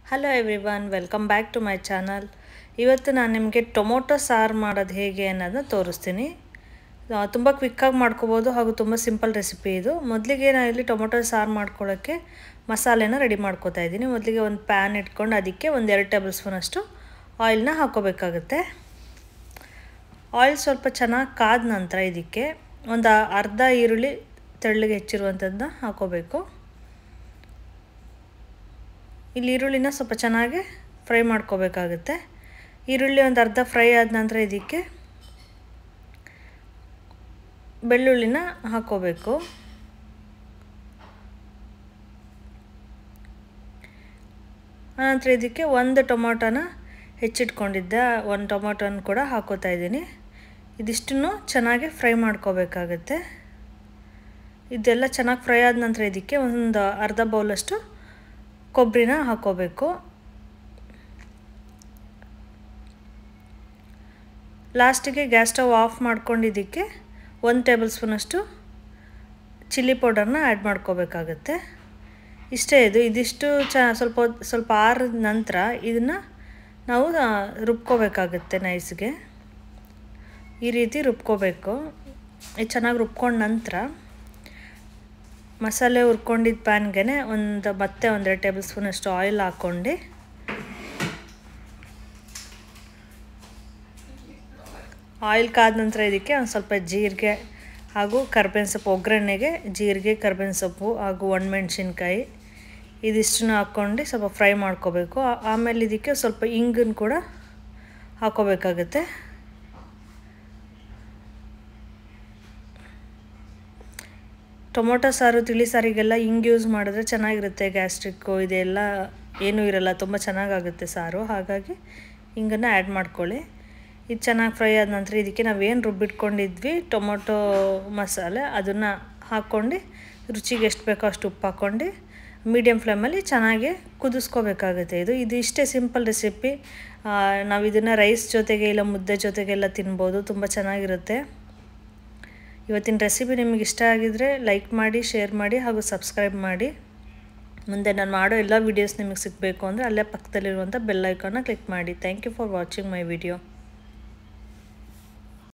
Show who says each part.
Speaker 1: hello everyone welcome back to my channel ಇವತ್ತು ನಾನು ನಿಮಗೆ ಟೊಮೊಟೊ ಸಾರು ಮಾಡೋದು ಹೇಗೆ ಅನ್ನೋದನ್ನ ತೋರಿಸ್ತೀನಿ ತುಂಬ ಕ್ವಿಕ್ಕಾಗಿ ಮಾಡ್ಕೋಬೋದು ಹಾಗೂ ತುಂಬ ಸಿಂಪಲ್ ರೆಸಿಪಿ ಇದು ಮೊದಲಿಗೆ ನಾನು ಇಲ್ಲಿ ಟೊಮೊಟೊ ಸಾರು ಮಾಡ್ಕೊಳ್ಳೋಕ್ಕೆ ಮಸಾಲೆನ ರೆಡಿ ಮಾಡ್ಕೋತಾ ಇದ್ದೀನಿ ಮೊದಲಿಗೆ ಒಂದು ಪ್ಯಾನ್ ಇಟ್ಕೊಂಡು ಅದಕ್ಕೆ ಒಂದು ಎರಡು ಟೇಬಲ್ ಸ್ಪೂನಷ್ಟು ಆಯಿಲ್ನ ಹಾಕೋಬೇಕಾಗುತ್ತೆ ಆಯಿಲ್ ಸ್ವಲ್ಪ ಚೆನ್ನಾಗಿ ಕಾದ ನಂತರ ಇದಕ್ಕೆ ಒಂದು ಅರ್ಧ ಈರುಳ್ಳಿ ತೆಳ್ಳಗೆ ಹೆಚ್ಚಿರುವಂಥದ್ದನ್ನ ಹಾಕೋಬೇಕು ಇಲ್ಲಿ ಈರುಳ್ಳಿನ ಸ್ವಲ್ಪ ಚೆನ್ನಾಗಿ ಫ್ರೈ ಮಾಡ್ಕೋಬೇಕಾಗುತ್ತೆ ಈರುಳ್ಳಿ ಒಂದು ಅರ್ಧ ಫ್ರೈ ಆದ ನಂತರ ಇದಕ್ಕೆ ಬೆಳ್ಳುಳ್ಳಿನ ಹಾಕೋಬೇಕು ಆನಂತರ ಇದಕ್ಕೆ ಒಂದು ಟೊಮೊಟೊನ ಹೆಚ್ಚಿಟ್ಕೊಂಡಿದ್ದೆ ಒಂದು ಟೊಮೊಟೊನ ಕೂಡ ಹಾಕೋತಾ ಇದ್ದೀನಿ ಇದಿಷ್ಟನ್ನು ಚೆನ್ನಾಗಿ ಫ್ರೈ ಮಾಡ್ಕೋಬೇಕಾಗತ್ತೆ ಇದೆಲ್ಲ ಚೆನ್ನಾಗಿ ಫ್ರೈ ಆದ ನಂತರ ಇದಕ್ಕೆ ಒಂದು ಅರ್ಧ ಬೌಲಷ್ಟು ಕೊಬ್ಬರಿನ ಹಾಕೋಬೇಕು ಲಾಸ್ಟಿಗೆ ಗ್ಯಾಸ್ ಸ್ಟವ್ ಆಫ್ ಮಾಡ್ಕೊಂಡು ಇದಕ್ಕೆ ಒಂದು ಟೇಬಲ್ ಸ್ಪೂನಷ್ಟು ಚಿಲ್ಲಿ ಪೌಡರ್ನ ಆ್ಯಡ್ ಮಾಡ್ಕೋಬೇಕಾಗತ್ತೆ ಇಷ್ಟೇ ಇದು ಇದಿಷ್ಟು ಚ ಸ್ವಲ್ಪ ಸ್ವಲ್ಪ ಆರಿದ ನಂತರ ಇದನ್ನು ನಾವು ರುಬ್ಕೋಬೇಕಾಗುತ್ತೆ ನೈಸ್ಗೆ ಈ ರೀತಿ ರುಬ್ಕೋಬೇಕು ಇದು ಚೆನ್ನಾಗಿ ರುಬ್ಕೊಂಡ ನಂತರ ಮಸಾಲೆ ಹುರ್ಕೊಂಡಿದ್ದ ಪ್ಯಾನ್ಗೆ ಒಂದು ಮತ್ತೆ ಒಂದೆರಡು ಟೇಬಲ್ ಸ್ಪೂನಷ್ಟು ಆಯಿಲ್ ಹಾಕ್ಕೊಂಡು ಆಯಿಲ್ ಕಾದ ನಂತರ ಇದಕ್ಕೆ ಒಂದು ಸ್ವಲ್ಪ ಜೀರಿಗೆ ಹಾಗೂ ಕರ್ಬೇವಿನ ಸೊಪ್ಪು ಒಗ್ಗರಣೆಗೆ ಜೀರಿಗೆ ಕರ್ಬೇವಿನ ಸೊಪ್ಪು ಹಾಗೂ ಒಣಮೆಣ್ಸಿನ್ಕಾಯಿ ಇದಿಷ್ಟನ್ನು ಹಾಕ್ಕೊಂಡು ಸ್ವಲ್ಪ ಫ್ರೈ ಮಾಡ್ಕೋಬೇಕು ಆಮೇಲೆ ಇದಕ್ಕೆ ಸ್ವಲ್ಪ ಇಂಗನ್ನು ಕೂಡ ಹಾಕೋಬೇಕಾಗುತ್ತೆ ಟೊಮೊಟೊ ಸಾರು ತಿಳಿ ಸಾರಿಗೆಲ್ಲ ಹಿಂಗೆ ಯೂಸ್ ಮಾಡಿದ್ರೆ ಚೆನ್ನಾಗಿರುತ್ತೆ ಗ್ಯಾಸ್ಟ್ರಿಕ್ಕು ಇದೆಲ್ಲ ಏನೂ ಇರಲ್ಲ ತುಂಬ ಚೆನ್ನಾಗಾಗುತ್ತೆ ಸಾರು ಹಾಗಾಗಿ ಹಿಂಗನ್ನು ಆ್ಯಡ್ ಮಾಡ್ಕೊಳ್ಳಿ ಇದು ಚೆನ್ನಾಗಿ ಫ್ರೈ ಆದ ನಂತರ ಇದಕ್ಕೆ ನಾವೇನು ರುಬ್ಬಿಟ್ಕೊಂಡಿದ್ವಿ ಟೊಮೊಟೊ ಮಸಾಲೆ ಅದನ್ನು ಹಾಕ್ಕೊಂಡು ರುಚಿಗೆ ಎಷ್ಟು ಬೇಕೋ ಅಷ್ಟು ಉಪ್ಪು ಹಾಕ್ಕೊಂಡು ಮೀಡಿಯಮ್ ಫ್ಲೇಮಲ್ಲಿ ಚೆನ್ನಾಗಿ ಕುದಿಸ್ಕೋಬೇಕಾಗುತ್ತೆ ಇದು ಇದು ಇಷ್ಟೇ ಸಿಂಪಲ್ ರೆಸಿಪಿ ನಾವು ಇದನ್ನು ರೈಸ್ ಜೊತೆಗೆ ಇಲ್ಲ ಮುದ್ದೆ ಜೊತೆಗೆಲ್ಲ ತಿನ್ಬೋದು ತುಂಬ ಚೆನ್ನಾಗಿರುತ್ತೆ ಇವತ್ತಿನ ರೆಸಿಪಿ ನಿಮಗೆ ಇಷ್ಟ ಆಗಿದರೆ ಲೈಕ್ ಮಾಡಿ ಶೇರ್ ಮಾಡಿ ಹಾಗೂ ಸಬ್ಸ್ಕ್ರೈಬ್ ಮಾಡಿ ಮುಂದೆ ನಾನು ಮಾಡೋ ಎಲ್ಲ ವೀಡಿಯೋಸ್ ನಿಮಗೆ ಸಿಗಬೇಕು ಅಂದರೆ ಅಲ್ಲೇ ಪಕ್ಕದಲ್ಲಿರುವಂಥ ಬೆಲ್ ಐಕಾನ್ನ ಕ್ಲಿಕ್ ಮಾಡಿ thank you for watching my video